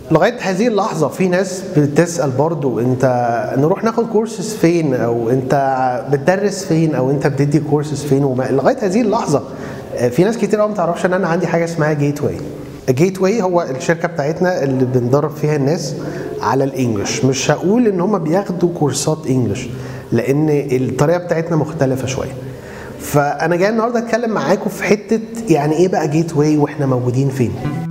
لغايه هذه اللحظه في ناس بتسال برضو انت نروح ناخد كورسز فين او انت بتدرس فين او انت بتدي كورسز فين وما لغايه هذه اللحظه آه، في ناس كتير قوي ما تعرفش ان انا عندي حاجه اسمها جيت واي جيت واي هو الشركه بتاعتنا اللي بندرب فيها الناس على الانجليش مش هقول ان هم بياخدوا كورسات انجليش لان الطريقه بتاعتنا مختلفه شويه فانا جاي النهارده اتكلم معاكم في حته يعني ايه بقى جيت واي واحنا موجودين فين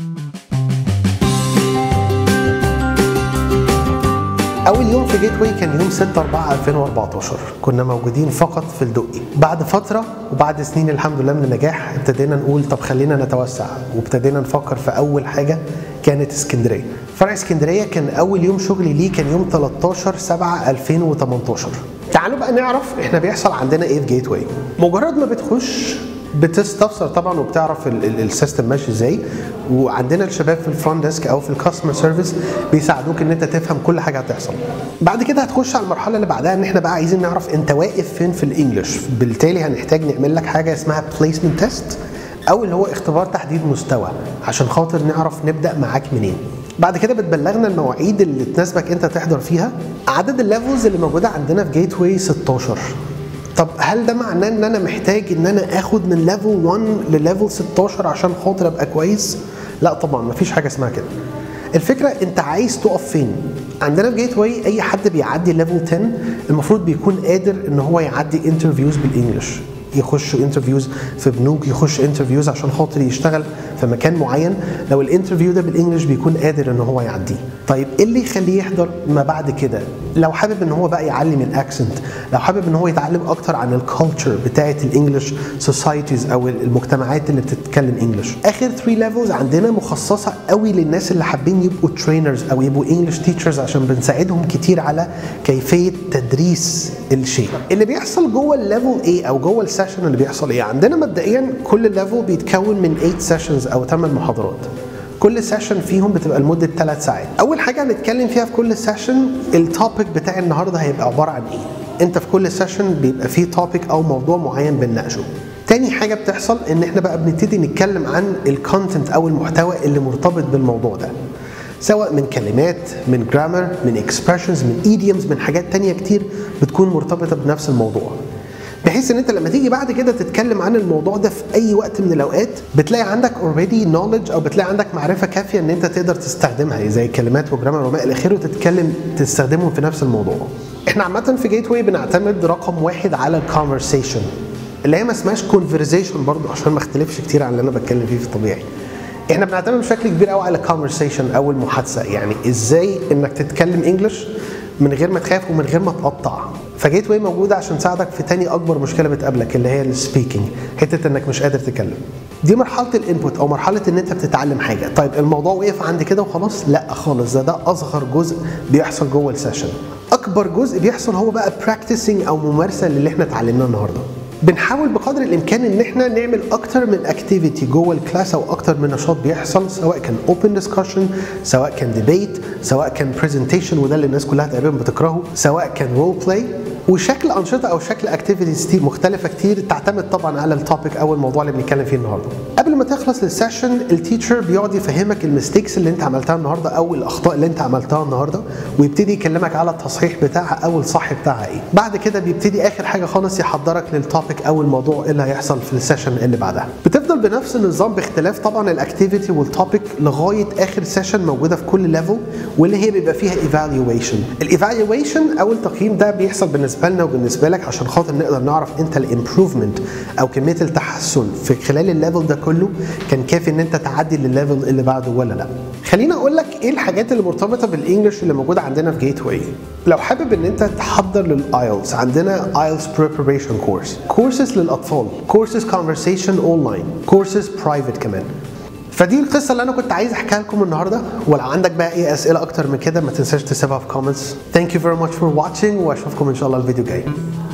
اول يوم في جيت واي كان يوم 6 4 2014 كنا موجودين فقط في الدقي بعد فتره وبعد سنين الحمد لله من النجاح ابتدينا نقول طب خلينا نتوسع وابتدينا نفكر في اول حاجه كانت اسكندريه فرع اسكندريه كان اول يوم شغلي ليه كان يوم 13 7 2018 تعالوا بقى نعرف احنا بيحصل عندنا ايه في جيت واي مجرد ما بتخش بتستفسر طبعا وبتعرف ال- ال- السيستم ماشي ازاي وعندنا الشباب في الفرونت ديسك او في الكاستمر سيرفيس بيساعدوك ان انت تفهم كل حاجه هتحصل بعد كده هتخش على المرحله اللي بعدها ان احنا بقى عايزين نعرف انت واقف فين في الانجليش بالتالي هنحتاج نعمل لك حاجه اسمها بليسمنت تيست او اللي هو اختبار تحديد مستوى عشان خاطر نعرف نبدا معاك منين بعد كده بتبلغنا المواعيد اللي تناسبك انت تحضر فيها عدد الليفلز اللي موجوده عندنا في جيت واي 16 طب هل ده معناه ان انا محتاج ان انا اخد من ليفل 1 لليفل 16 عشان خاطر ابقى كويس؟ لا طبعا مفيش حاجه اسمها كده. الفكره انت عايز تقف فين؟ عندنا في جيت واي اي حد بيعدي ليفل 10 المفروض بيكون قادر ان هو يعدي انترفيوز بالانجلش. يخش انترفيوز في بنوك يخش انترفيوز عشان خاطر يشتغل في مكان معين لو الانترفيو ده بالانجلش بيكون قادر ان هو يعديه طيب ايه اللي يخليه يحضر ما بعد كده لو حابب ان هو بقى يعلم الاكسنت لو حابب ان هو يتعلم اكتر عن الكالتشر بتاعه الانجلش سوسايتيز او المجتمعات اللي بتتكلم انجلش اخر 3 ليفلز عندنا مخصصه قوي للناس اللي حابين يبقوا ترينرز او يبقوا انجلش تيتشرز عشان بنساعدهم كتير على كيفيه تدريس الشيء اللي بيحصل جوه الليفل ايه او جوه السيشن اللي بيحصل ايه عندنا مبدئيا كل ليفل بيتكون من 8 سيشنز او 8 محاضرات كل سيشن فيهم بتبقى لمده 3 ساعات اول حاجه هنتكلم فيها في كل سيشن التوبيك بتاع النهارده هيبقى عباره عن ايه انت في كل سيشن بيبقى فيه توبيك او موضوع معين بنناقشه تاني حاجة بتحصل ان احنا بقى بنبتدي نتكلم عن الكونتنت او المحتوى اللي مرتبط بالموضوع ده سواء من كلمات من جرامر من اكسبريشنز من ايديومز من حاجات تانية كتير بتكون مرتبطة بنفس الموضوع بحيث ان انت لما تيجي بعد كده تتكلم عن الموضوع ده في اي وقت من الاوقات بتلاقي عندك اوريدي نولج او بتلاقي عندك معرفه كافيه ان انت تقدر تستخدمها زي كلمات وجرامر وما الى اخره وتتكلم تستخدمهم في نفس الموضوع. احنا عامه في جيت واي بنعتمد رقم واحد على الكونفرسيشن اللي هي ما اسمهاش كونفرزيشن برضو عشان ما اختلفش كتير عن اللي انا بتكلم فيه في الطبيعي. احنا بنعتمد بشكل كبير قوي على الكونفرسيشن او المحادثه يعني ازاي انك تتكلم انجلش من غير ما تخاف ومن غير ما تقطع فجيت واي موجوده عشان تساعدك في تاني اكبر مشكله بتقابلك اللي هي السبيكنج حته انك مش قادر تتكلم دي مرحله الانبوت او مرحله ان انت بتتعلم حاجه طيب الموضوع وقف عند كده وخلاص لا خالص ده ده اصغر جزء بيحصل جوه السيشن اكبر جزء بيحصل هو بقى براكتسنج او ممارسه للي احنا اتعلمناه النهارده بنحاول بقدر الامكان ان احنا نعمل اكتر من اكتيفيتي جوه الكلاس او اكتر من نشاط بيحصل سواء كان اوبن ديسكشن سواء كان ديبيت سواء كان برزنتيشن وده اللي الناس كلها تقريبا بتكرهه سواء كان رول بلاي وشكل انشطه او شكل اكتيفيتيز كتير مختلفه كتير تعتمد طبعا على التوبيك او الموضوع اللي بنتكلم فيه النهارده قبل ما تخلص السيشن التيتشر بيقعد يفهمك الميستيكس اللي انت عملتها النهارده او الاخطاء اللي انت عملتها النهارده ويبتدي يكلمك على التصحيح بتاعها او الصح بتاعها ايه بعد كده بيبتدي اخر حاجه خالص يحضرك للتوبيك او الموضوع اللي هيحصل في السيشن اللي بعدها بتفضل بنفس النظام باختلاف طبعا الاكتيفيتي والتوبيك لغايه اخر سيشن موجوده في كل ليفل واللي هي بيبقى فيها ايفالويشن الايفالويشن او التقييم ده بيحصل بالنسبه لنا وبالنسبه لك عشان خاطر نقدر نعرف انت الامبروفمنت او كميه التحسن في خلال الليفل ده كله كان كافي ان انت تعدي للليفل اللي بعده ولا لا خليني اقول لك ايه الحاجات اللي مرتبطه بالانجلش اللي موجوده عندنا في جيت واي لو حابب ان انت تحضر للايلتس عندنا ايلتس بريباريشن كورس كورسز للاطفال كورسز كونفرسيشن اونلاين كورسز برايفت كمان فدي القصه اللي انا كنت عايز احكيها لكم النهارده ولو عندك بقى اي اسئله اكتر من كده ما تنساش تسيبها في كومنتس ثانك يو فيري ماتش فور واتشنج واشوفكم ان شاء الله الفيديو الجاي